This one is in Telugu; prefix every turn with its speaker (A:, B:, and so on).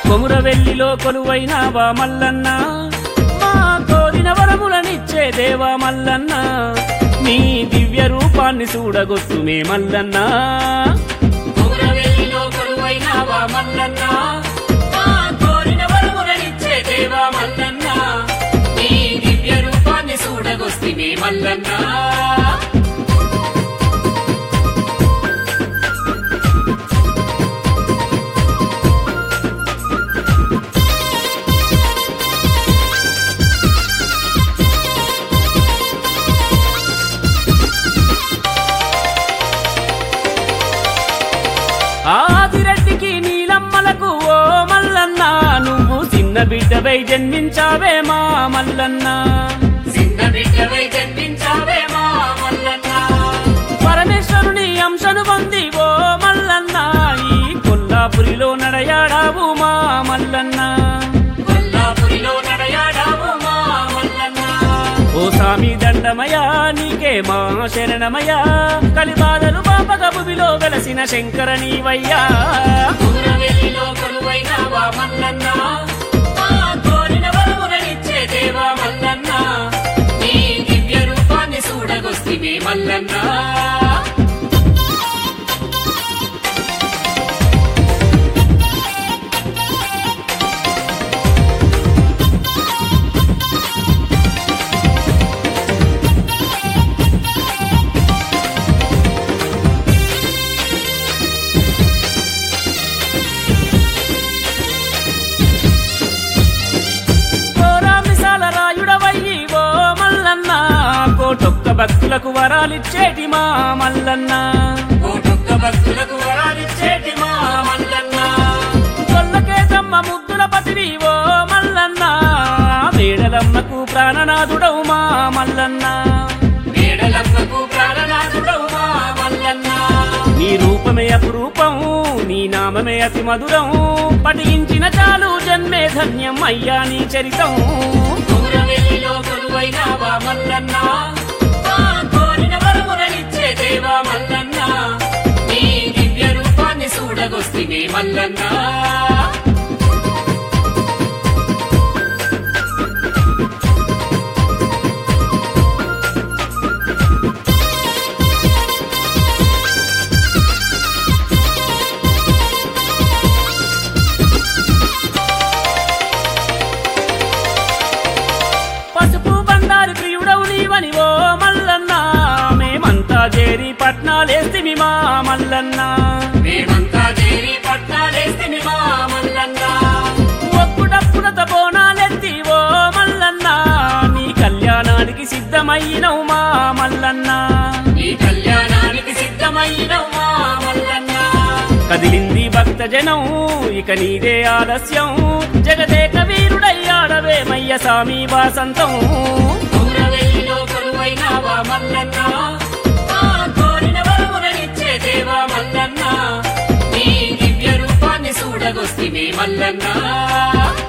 A: కొమురవెల్లిలో కొలువైనావా మల్లన్న మా కోరిన వరములనిచ్చే దేవా మల్లన్న నీ దివ్య రూపాన్ని చూడగొట్టుమే మల్లన్న కొమురవెల్లిలో కొలువైనావా మల్లన్న మా కోరిన వరములనిచ్చే దేవా మల్లన్న నీ దివ్య రూపాన్ని చూడగొస్తిమే మల్లన్న ఆదిరెడ్డికి నీలమ్మలకు ఓ మల్లన్న నువ్వు చిన్న బిడ్డవై జన్మించావే మా మల్లన్న చిన్న బిడ్డవై జన్మించావే మా మల్లన్న పరమేశ్వరుని అంశను పొంది ఓ మల్లన్న ఈ కొల్లాపురిలో నడయాడావు మా మల్లన్న కొల్లాపురిలో నడయాడావు మా మల్లన్న ఓ స్వామి దండమయా నీకే మా శరణమయా కలిబాధలు పాపక భూమిలో వెలసిన శంకర నీవయ్యా ఊరవెల్లిలో కొలువైనావా మల్లన్న మా కోరిన వరములనిచ్చే దేవా మల్లన్న నీ దివ్య రూపాన్ని చూడగొస్తివి మల్లన్న కోరామిసాల రాయుడవయ్యి ఓ మల్లన్న కోటొక్క భక్తులకు వరాలిచ్చేటి మా మల్లన్న కోటొక్క భక్తులకు వరాలిచ్చేటి మా మల్లన్న కొల్లకేతమ్మ ముద్దుల పతివి ఓ మల్లన్న వేడలమ్మకు ప్రాణనాథుడవు మా మల్లన్న వేడలమ్మకు ప్రాణనాథుడవు మా మల్లన్న నీ రూపమే అపురూపం నీ నామమే అతి మధురం పఠించిన చాలు జన్మే ధన్యం అయ్యా నీ చరితం దూరవెల్లిలో కొలువైనావా మల్లన్న మా కోరిన వరములనిచ్చే దేవా మల్లన్న నీ దివ్య రూపాన్ని చూడగొస్తివి మల్లన్న పసుపు బండారు ప్రియుడవు నీవని ఓ మల్లన్న మేమంతా చేరి పట్నాలేస్తిమి మా మల్లన్న మేమంతా చేరి పట్నాలేస్తిమి మా మల్లన్న ఒప్పుడప్పుడత బోనాలెత్తి ఓ మల్లన్న నీ కళ్యాణానికి సిద్ధమైనవు మా మల్లన్న నీ కళ్యాణానికి సిద్ధమైనవు మా మల్లన్న కదిలింది భక్త జనం ఇక నీదే ఆలస్యం జగదేక వీరుడయ్యాడవే మయ్య సామి వాసంతం ఊరవెల్లిలో కొలువైనావా మల్లన్న మా కోరిన వరములనిచ్చే దేవా మల్లన్న నీ దివ్య రూపాన్ని చూడగొస్తివి మల్లన్న